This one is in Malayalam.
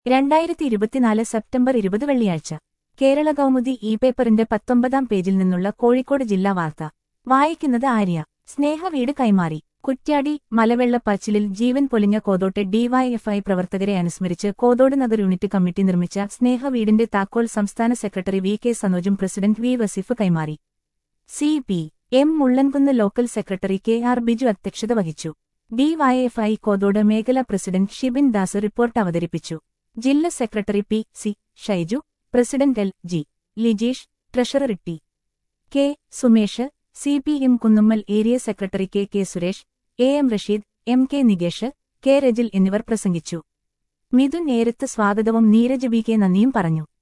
രണ്ടായിരത്തി ഇരുപത്തിനാല് സെപ്റ്റംബർ ഇരുപത് വെള്ളിയാഴ്ച കേരള കൗമുദി ഇ പേപ്പറിന്റെ പത്തൊമ്പതാം പേജിൽ നിന്നുള്ള കോഴിക്കോട് ജില്ലാ വാർത്ത വായിക്കുന്നത് ആര്യ സ്നേഹവീട് കൈമാറി കുറ്റ്യാടി മലവെള്ളപ്പാച്ചിലിൽ ജീവൻ പൊലിഞ്ഞ കോതോട്ടെ ഡിവൈഎഫ്ഐ പ്രവർത്തകരെ അനുസ്മരിച്ച് കോതോട് നഗർ യൂണിറ്റ് കമ്മിറ്റി നിർമ്മിച്ച സ്നേഹവീടിന്റെ താക്കോൽ സംസ്ഥാന സെക്രട്ടറി വി കെ സനോജും പ്രസിഡന്റ് വി വസിഫ് കൈമാറി C P M Mullankunnu local secretary K R Biju അധ്യക്ഷത വഹിച്ചു ഡിവൈഎഫ്ഐ കോതോട് മേഖലാ പ്രസിഡന്റ് ഷിബിൻ ദാസ് റിപ്പോർട്ട് അവതരിപ്പിച്ചു ജില്ലാ secretary P C Shaiju president L G Lijeesh treasurer T K Sumesh C P M Kunnummal area secretary K K Suresh A M Rasheed M K Nikesh K Rajil എന്നിവർ പ്രസംഗിച്ചു മിഥുൻ നേരത്ത് സ്വാഗതവും നീരജ് ബി കെ നന്ദിയും പറഞ്ഞു